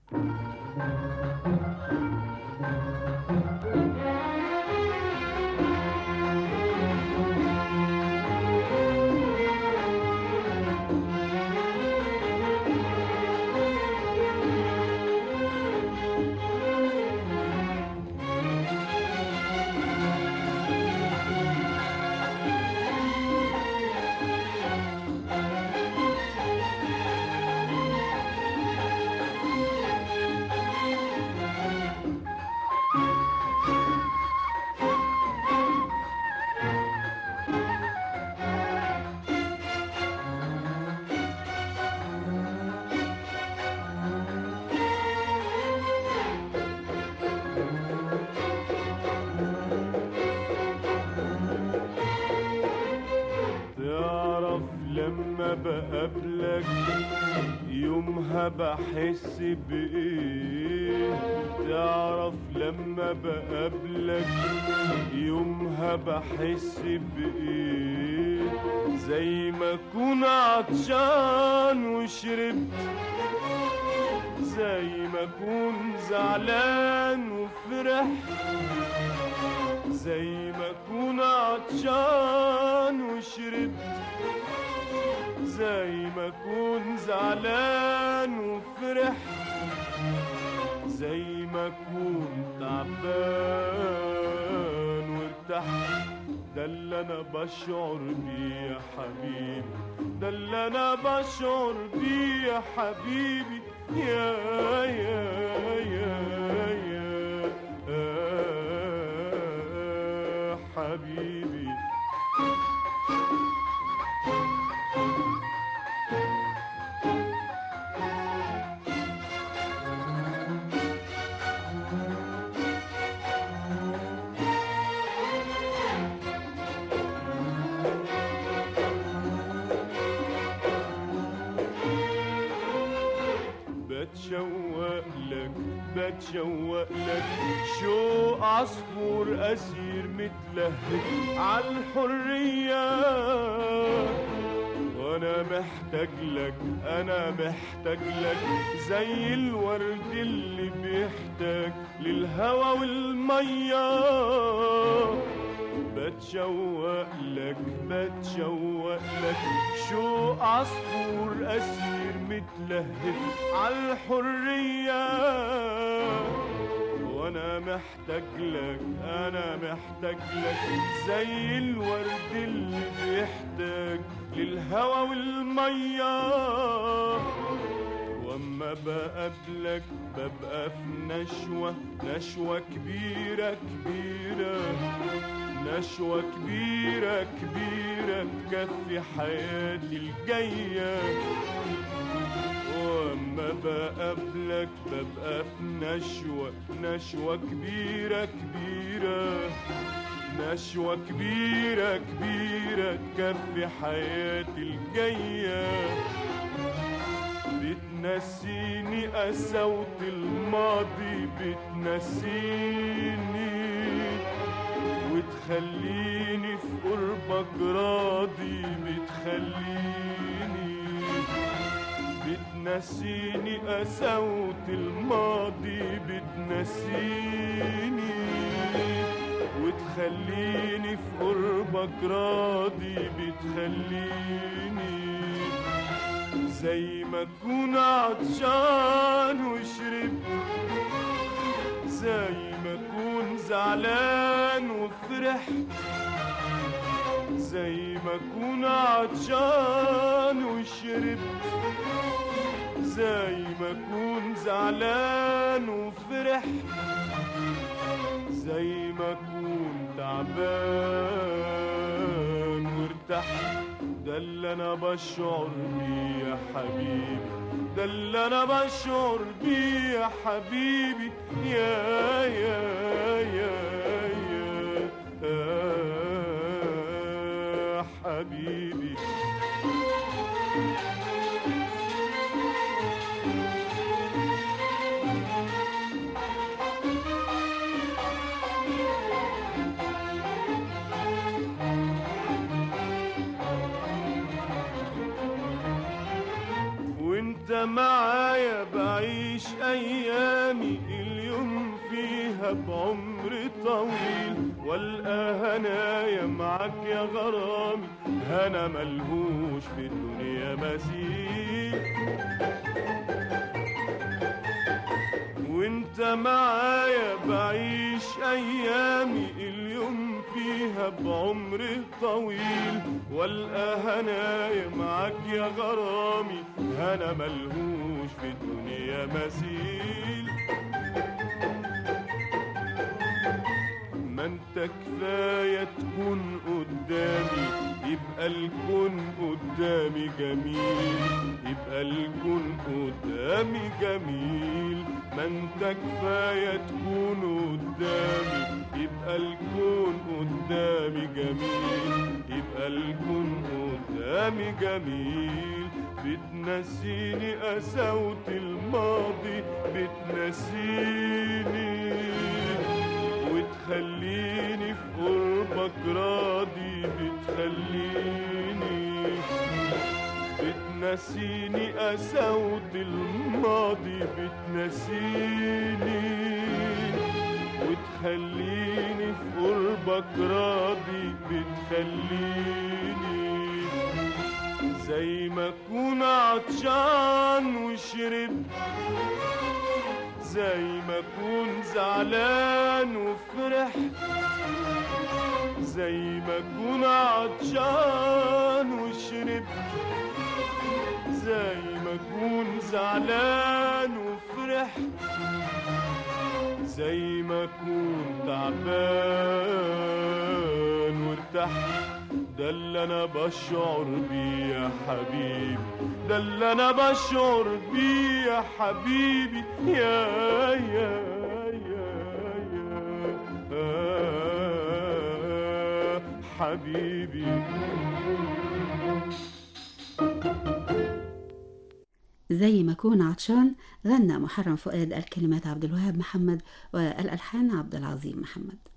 تعرف لما بقابلك يومها بحس بإيه تعرف لما بقابلك يومها بحس بإيه زي ما أكون عطشان وشربت زي ما أكون زعلان وفرحت زي ما أكون عطشان وشربت زي ما أكون زعلان وفرحت زي ما أكون تعبان وارتحت ده اللي أنا بشعر بيه يا حبيبي ده اللي أنا بشعر بيه يا حبيبي يا يا يا يا, يا حبيبي بتشوق لك بتشوق لك شوق عصفور أسير متلهف عالحرية وانا محتاج لك انا محتاج لك زي الورد اللي بيحتاج للهوى والميه بتشوق لك بتشوق لك شوق عصفور أسير متلهف عالحرية وانا محتاج لك انا محتاج لك زي الورد اللي بيحتاج للهوى والميه واما بقابلك ببقى في نشوة نشوة كبيرة كبيرة نشوة كبيرة كبيرة تكفي حياتي الجاية واما بقابلك ببقى في نشوة نشوة كبيرة كبيرة نشوة كبيرة كبيرة تكفي حياتي الجاية بتنسيني قساوة الماضي بتنسيني وتخليني في قربك راضي بتخليني بتنسيني قساوة الماضي بتنسيني وتخليني في قربك راضي بتخليني زي ما اكون عطشان وشربت زي ما اكون زعلان وفرحت زي ما اكون عطشان وشربت زي ما اكون زعلان وفرحت زي ما اكون تعبان وارتحت ده اللي انا بشعر بيه يا حبيبي ده اللي انا بشعر بيه يا حبيبي يا يا يا يا, يا حبيبي وانت معايا بعيد بعيش أيامي اليوم فيها بعمر طويل والقى هنايا معاك يا غرامي هنا ملهوش في الدنيا مثيل وانت معايا بعيش ايامي اليوم فيها بعمر طويل والقى هنايا معاك يا غرامي هنا ملهوش في الدنيا مثيل ما انت كفايه تكون قدامي يبقى الكون قدامي جميل يبقى الكون قدامي جميل ما انت كفايه تكون قدامي يبقى الكون قدامي جميل يبقى الكون قدامي جميل بتنسيني قساوة الماضي بتنسيني وتخليني في قربك راضي بتخليني بتنسيني قساوة الماضي بتنسيني وتخليني في قربك راضي بتخليني زي ما اكون عطشان وشربت زي ما اكون زعلان وفرحت زي ما اكون عطشان وشربت زي ما اكون زعلان وفرحت زي ما اكون تعبان وارتحت ده اللي انا بشعر بيه يا حبيبي ده اللي انا بشعر بيه يا حبيبي يا يا يا يا حبيبي زي ما كون عطشان غنى محرم فؤاد الكلمات عبد الوهاب محمد والألحان عبد العظيم محمد